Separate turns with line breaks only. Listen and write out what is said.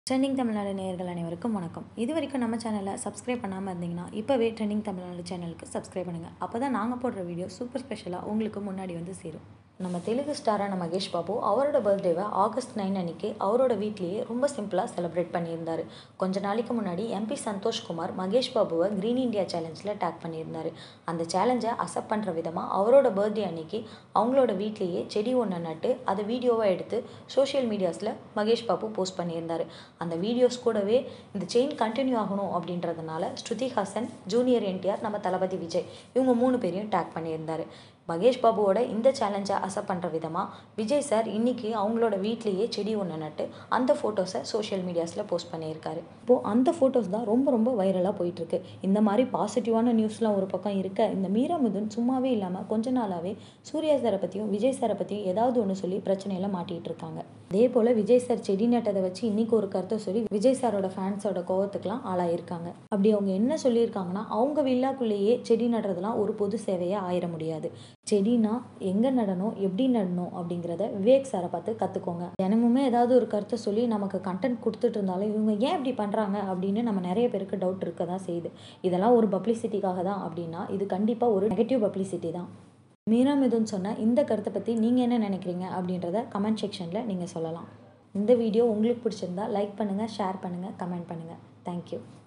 trending Tamil Nadu நேயர்கள் அனைவருக்கும் வணக்கம் இது வரைக்கும் நம்ம சேனலை சப்ஸ்கிரைப் பண்ணாமல் இருந்தீங்கன்னா இப்போவே ட்ரெண்டிங் தமிழ்நாடு சேனலுக்கு சப்ஸ்கிரைப் பண்ணுங்கள் அப்போ தான் நாங்கள் போடுற வீடியோ சூப்பர் ஸ்பெஷலாக உங்களுக்கு முன்னாடி வந்து சேரும் நம்ம தெலுங்கு ஸ்டாரான மகேஷ் பாபு அவரோட பர்த்டேவை ஆகஸ்ட் நைன் அன்னைக்கு அவரோட வீட்லேயே ரொம்ப சிம்பிளாக செலிப்ரேட் பண்ணியிருந்தார் கொஞ்ச நாளைக்கு முன்னாடி எம்பி சந்தோஷ்குமார் மகேஷ் பாபுவை க்ரீன் இந்தியா சேலஞ்சில் டேக் பண்ணியிருந்தார் அந்த சேலஞ்சை அக்செப்ட் பண்ணுற விதமாக அவரோட பர்த்டே அன்னைக்கு அவங்களோட வீட்லேயே செடி ஒன்று நட்டு அதை வீடியோவாக எடுத்து சோஷியல் மீடியாஸில் மகேஷ் பாபு போஸ்ட் பண்ணியிருந்தார் அந்த வீடியோஸ் கூடவே இந்த செயின் கண்டினியூ ஆகணும் அப்படின்றதுனால ஸ்ருதி ஹாசன் ஜூனியர் என்டிஆர் நம்ம தளபதி விஜய் இவங்க மூணு பேரையும் டேக் பண்ணியிருந்தார் மகேஷ் பாபுவோட இந்த சேலஞ்சை அக்செப்ட் பண்ணுற விதமாக விஜய் சார் இன்றைக்கி அவங்களோட வீட்லேயே செடி ஒன்று நட்டு அந்த ஃபோட்டோஸை சோஷியல் மீடியாஸில் போஸ்ட் பண்ணியிருக்காரு இப்போது அந்த ஃபோட்டோஸ் தான் ரொம்ப ரொம்ப வைரலாக போயிட்டுருக்கு இந்த மாதிரி பாசிட்டிவான நியூஸ்லாம் ஒரு பக்கம் இருக்க இந்த மீரா மிதுன் சும்மாவே இல்லாமல் கொஞ்ச நாளாகவே சூர்யா சாரை பற்றியும் விஜய் சாரை பற்றியும் ஏதாவது ஒன்று சொல்லி பிரச்சனையில மாட்டிகிட்டு இருக்காங்க அதே போல் விஜய் சார் செடி நட்டதை வச்சு இன்றைக்கி ஒரு கருத்தை சொல்லி விஜய் சாரோட ஃபேன்ஸோட கோவத்துக்கெலாம் ஆளாயிருக்காங்க அப்படி அவங்க என்ன சொல்லியிருக்காங்கன்னா அவங்க வில்லாக்குள்ளேயே செடி நடுறதுலாம் ஒரு பொது சேவையாக ஆயிட முடியாது செடினா எங்கே நடணும் எப்படி நடணும் அப்படிங்கிறத விவேக் சாரை பார்த்து கற்றுக்கோங்க தினமுமே ஏதாவது ஒரு கருத்தை சொல்லி நமக்கு கண்டென்ட் கொடுத்துட்டு இருந்தாலும் இவங்க ஏன் இப்படி பண்ணுறாங்க அப்படின்னு நம்ம நிறைய பேருக்கு டவுட் இருக்க தான் செய்யுது இதெல்லாம் ஒரு பப்ளிசிட்டிக்காக தான் அப்படின்னா இது கண்டிப்பாக ஒரு நெகட்டிவ் பப்ளிசிட்டி தான் மீரா மிதுன் சொன்ன இந்த கருத்தை பற்றி நீங்கள் என்ன நினைக்கிறீங்க அப்படின்றத கமெண்ட் செக்ஷனில் நீங்கள் சொல்லலாம் இந்த வீடியோ உங்களுக்கு பிடிச்சிருந்தா லைக் பண்ணுங்கள் ஷேர் பண்ணுங்கள் கமெண்ட் பண்ணுங்கள் தேங்க்யூ